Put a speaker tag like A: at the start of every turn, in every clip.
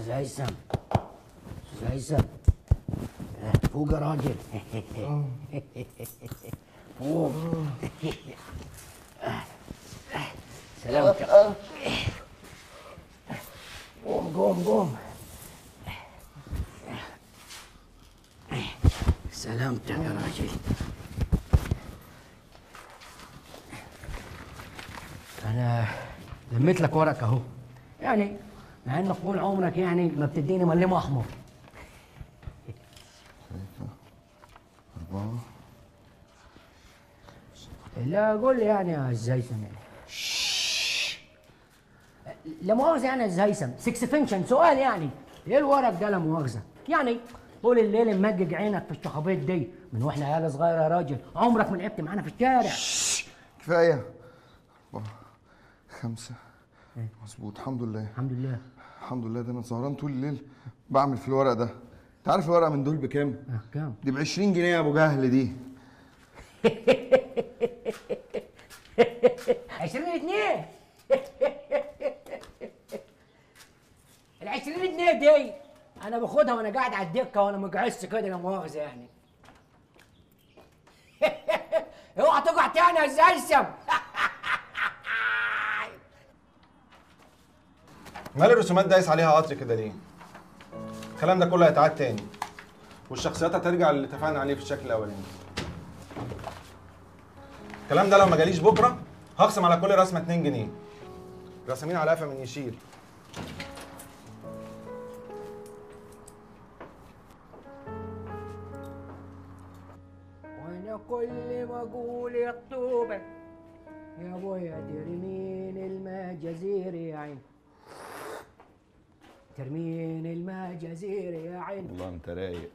A: استاذ هيثم استاذ هيثم آه، فوق يا راجل فوق سلامتك قوم قوم قوم سلامتك يا راجل انا لميت لك ورق اهو يعني مع انك طول عمرك يعني ما بتديني مليم احمر
B: أربعة
A: لا قول لي يعني يا الزيسم يعني لا مؤاخذة يعني يا الزيسم سكس فينشن سؤال يعني ايه الورق ده لا مؤاخذة يعني طول الليل ممجج عينك في الشخابيط دي من واحنا عيال صغيرة يا راجل عمرك ما لعبت معانا في الشارع
B: كفاية أربعة خمسة مظبوط الحمد لله
A: الحمد لله
B: الحمد لله ده أنا سهران طول الليل بعمل في الورق ده أنت عارف الورقة من دول بكام؟
A: اه كام
B: دي ب 20 جنيه يا أبو جهل دي
A: 20 جنيه ال 20 جنيه دي انا باخدها وانا قاعد على الدكه وانا مجعس كده لا مؤاخذه يعني اوعى تقع تاني يا زلسم
C: مال الرسومات دايس عليها قطر كده ليه؟ الكلام ده كله هيتعاد تاني والشخصيات هترجع اللي اتفقنا عليه في الشكل الاولاني الكلام ده لو ما جاليش بكره هخصم على كل رسمه 2 جنيه رسمين على قفا من يشيل
A: وانا كل ما اقول يخطوبه يا ابويا ترمين المجازير يا عين ترمين المجازير يا عين
B: والله أنت رايق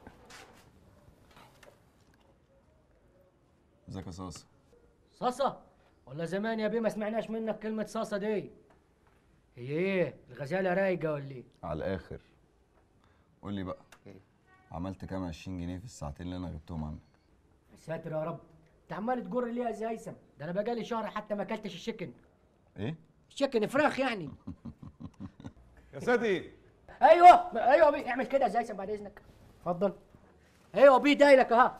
B: ازيك يا صاصة؟
A: صاصة ولا زمان يا بيه ما سمعناش منك كلمة صاصة دي هي ايه الغزالة رايقة ولا ايه
B: على الآخر قول لي بقى عملت كام 20 جنيه في الساعتين اللي أنا غبتهم عنك؟
A: يا ساتر يا رب انت عمال تجر ليه يا زي هيثم ده انا بقالي شهر حتى ما اكلتش الشكن
B: إيه؟
A: الشكن فراخ يعني
C: يا سيدي
A: ايوه ايوه بيه اعمل كده يا زي هيثم بعد اذنك اتفضل ايوه بيه دايلك اها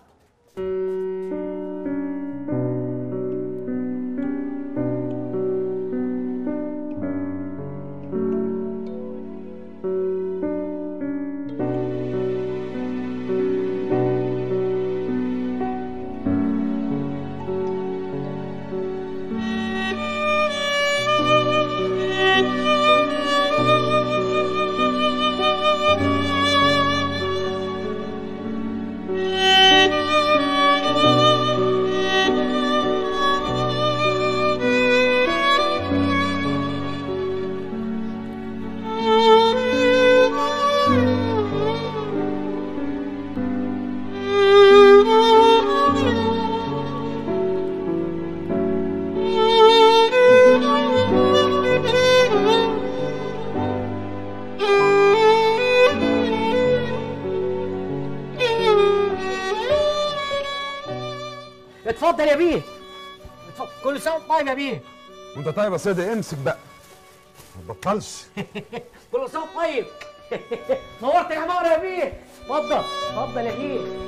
A: اتفضل يا بيه اتفضل كل سنه وأنت طيب يا بيه
D: وانت طيب يا سيدي امسك بقى ما تبطلش
A: كل سنه وأنت طيب نورت يا عمار يا بيه اتفضل اتفضل يا بيه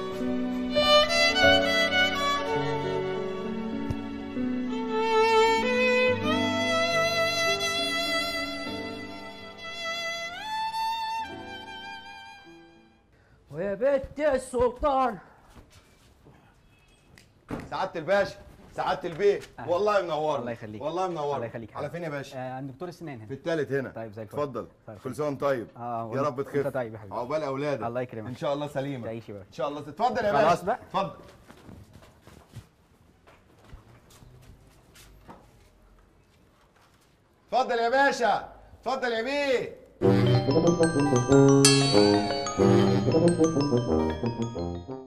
A: ويا بنت السلطان
B: سعادة الباشا سعادة البيه والله منور
E: الله يخليك.
B: والله منور
E: الله يخليك
B: على فين يا باشا؟
E: آه عند دكتور السنان
B: في
E: هنا
B: التالت هنا
E: طيب زي الفل.
B: اتفضل
E: طيب.
B: كل سنه وانت طيب
E: آه،
B: يا
E: وأنت-
B: رب تخف
E: وأنت طيب يا حبيبي.
B: عقبال اولادك
E: الله يكرمك.
B: ان شاء الله سليمه
E: تعيش يا باشا.
B: ان شاء الله اتفضل يا باشا
E: خلاص بقى.
B: اتفضل اتفضل يا باشا اتفضل يا بيه